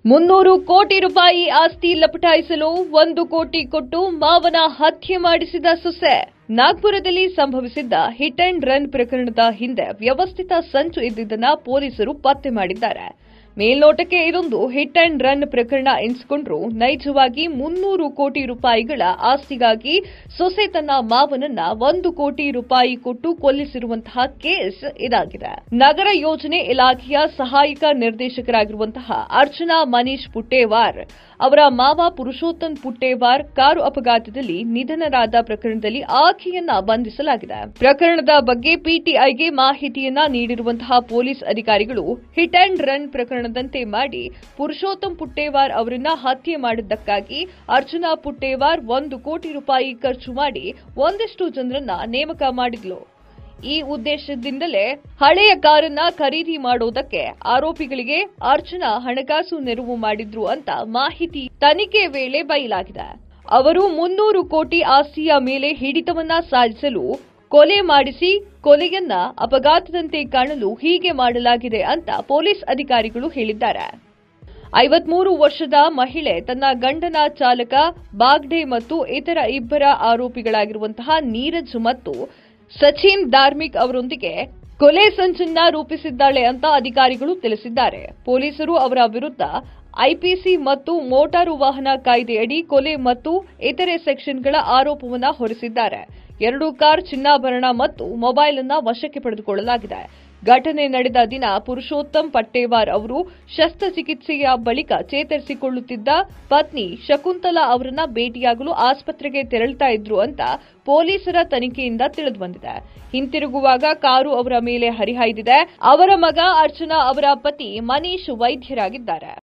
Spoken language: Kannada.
ಮುನ್ನೂರು ಕೋಟಿ ರೂಪಾಯಿ ಆಸ್ತಿ ಲಪಟಾಯಿಸಲು ಒಂದು ಕೋಟಿ ಕೊಟ್ಟು ಮಾವನ ಹತ್ಯೆ ಮಾಡಿಸಿದ ಸೊಸೆ ನಾಗ್ಪುರದಲ್ಲಿ ಸಂಭವಿಸಿದ್ದ ಹಿಟ್ ಅಂಡ್ ರನ್ ಪ್ರಕರಣದ ಹಿಂದೆ ವ್ಯವಸ್ಥಿತ ಸಂಚು ಇದ್ದಿದ್ದನ್ನ ಪೊಲೀಸರು ಪತ್ತೆ ಮಾಡಿದ್ದಾರೆ ಮೇಲ್ನೋಟಕ್ಕೆ ಇದೊಂದು ಹಿಟ್ ಅಂಡ್ ರನ್ ಪ್ರಕರಣ ಎನಿಸಿಕೊಂಡ್ರು ನೈಜವಾಗಿ ಮುನ್ನೂರು ಕೋಟಿ ರೂಪಾಯಿಗಳ ಆಸ್ತಿಗಾಗಿ ಸೊಸೆ ತನ್ನ ಮಾವನನ್ನ ಒಂದು ಕೋಟಿ ರೂಪಾಯಿ ಕೊಟ್ಟು ಕೊಲ್ಲಿಸಿರುವಂತಹ ಕೇಸ್ ಇದಾಗಿದೆ ನಗರ ಯೋಜನೆ ಇಲಾಖೆಯ ಸಹಾಯಕ ನಿರ್ದೇಶಕರಾಗಿರುವಂತಹ ಅರ್ಚನಾ ಮನೀಶ್ ಪುಟ್ಟೇವಾರ್ ಅವರ ಮಾವ ಪುರುಷೋತ್ತಮ್ ಪುಟ್ಟೇವಾರ್ ಕಾರು ಅಪಘಾತದಲ್ಲಿ ನಿಧನರಾದ ಪ್ರಕರಣದಲ್ಲಿ ಆಕೆಯನ್ನ ಬಂಧಿಸಲಾಗಿದೆ ಪ್ರಕರಣದ ಬಗ್ಗೆ ಪಿಟಿಐಗೆ ಮಾಹಿತಿಯನ್ನ ನೀಡಿರುವಂತಹ ಪೊಲೀಸ್ ಅಧಿಕಾರಿಗಳು ಹಿಟ್ ಅಂಡ್ ರನ್ ಪ್ರಕರಣದಂತೆ ಮಾಡಿ ಪುರುಷೋತ್ತಮ್ ಪುಟ್ಟೇವಾರ್ ಅವರನ್ನ ಹತ್ಯೆ ಮಾಡಿದ್ದಕ್ಕಾಗಿ ಅರ್ಚನಾ ಪುಟ್ಟೇವಾರ್ ಒಂದು ಕೋಟಿ ರೂಪಾಯಿ ಖರ್ಚು ಮಾಡಿ ಒಂದಿಷ್ಟು ಜನರನ್ನ ನೇಮಕ ಮಾಡಿದ್ಲು ಈ ಉದ್ದೇಶದಿಂದಲೇ ಹಳೆಯ ಕಾರನ್ನ ಖರೀದಿ ಮಾಡೋದಕ್ಕೆ ಆರೋಪಿಗಳಿಗೆ ಅರ್ಚನಾ ಹಣಕಾಸು ನೆರವು ಮಾಡಿದ್ರು ಅಂತ ಮಾಹಿತಿ ತನಿಖೆ ವೇಳೆ ಬಯಲಾಗಿದೆ ಅವರು ಮುನ್ನೂರು ಕೋಟಿ ಆಸ್ತಿಯ ಮೇಲೆ ಹಿಡಿತವನ್ನ ಸಾಧಿಸಲು ಕೊಲೆ ಮಾಡಿಸಿ ಕೊಲೆಯನ್ನ ಅಪಘಾತದಂತೆ ಕಾಣಲು ಹೀಗೆ ಮಾಡಲಾಗಿದೆ ಅಂತ ಪೊಲೀಸ್ ಅಧಿಕಾರಿಗಳು ಹೇಳಿದ್ದಾರೆ ಐವತ್ಮೂರು ವರ್ಷದ ಮಹಿಳೆ ತನ್ನ ಗಂಡನ ಚಾಲಕ ಬಾಗ್ಡೆ ಮತ್ತು ಇತರ ಇಬ್ಬರ ಆರೋಪಿಗಳಾಗಿರುವಂತಹ ನೀರಜ್ ಮತ್ತು ಸಚಿನ್ ಧಾರ್ಮಿಕ್ ಅವರೊಂದಿಗೆ ಕೊಲೆ ಸಂಚನ್ನ ರೂಪಿಸಿದ್ದಾಳೆ ಅಂತ ಅಧಿಕಾರಿಗಳು ತಿಳಿಸಿದ್ದಾರೆ ಪೊಲೀಸರು ಅವರ ವಿರುದ್ಧ ಐಪಿಸಿ ಮತ್ತು ಮೋಟಾರು ವಾಹನ ಕಾಯ್ದೆಯಡಿ ಕೊಲೆ ಮತ್ತು ಇತರೆ ಸೆಕ್ಷನ್ಗಳ ಆರೋಪವನ್ನ ಹೊರಿಸಿದ್ದಾರೆ ಎರಡು ಕಾರ್ ಚಿನ್ನಾಭರಣ ಮತ್ತು ಮೊಬೈಲ್ ಅನ್ನ ವಶಕ್ಕೆ ಪಡೆದುಕೊಳ್ಳಲಾಗಿದೆ ಘಟನೆ ನಡೆದ ದಿನ ಪುರುಷೋತ್ತಮ್ ಪಟ್ಟೇವಾರ್ ಅವರು ಶಸ್ತ್ರಚಿಕಿತ್ಸೆಯ ಬಳಿಕ ಚೇತರಿಸಿಕೊಳ್ಳುತ್ತಿದ್ದ ಪತ್ನಿ ಶಕುಂತಲಾ ಅವರನ್ನ ಭೇಟಿಯಾಗಲು ಆಸ್ಪತ್ರೆಗೆ ತೆರಳುತ್ತಾ ಇದ್ರು ಅಂತ ಪೊಲೀಸರ ತನಿಖೆಯಿಂದ ತಿಳಿದುಬಂದಿದೆ ಹಿಂತಿರುಗುವಾಗ ಕಾರು ಅವರ ಮೇಲೆ ಹರಿಹಾಯ್ದಿದೆ ಅವರ ಮಗ ಅರ್ಚನಾ ಅವರ ಪತಿ ಮನೀಶ್ ವೈದ್ಯರಾಗಿದ್ದಾರೆ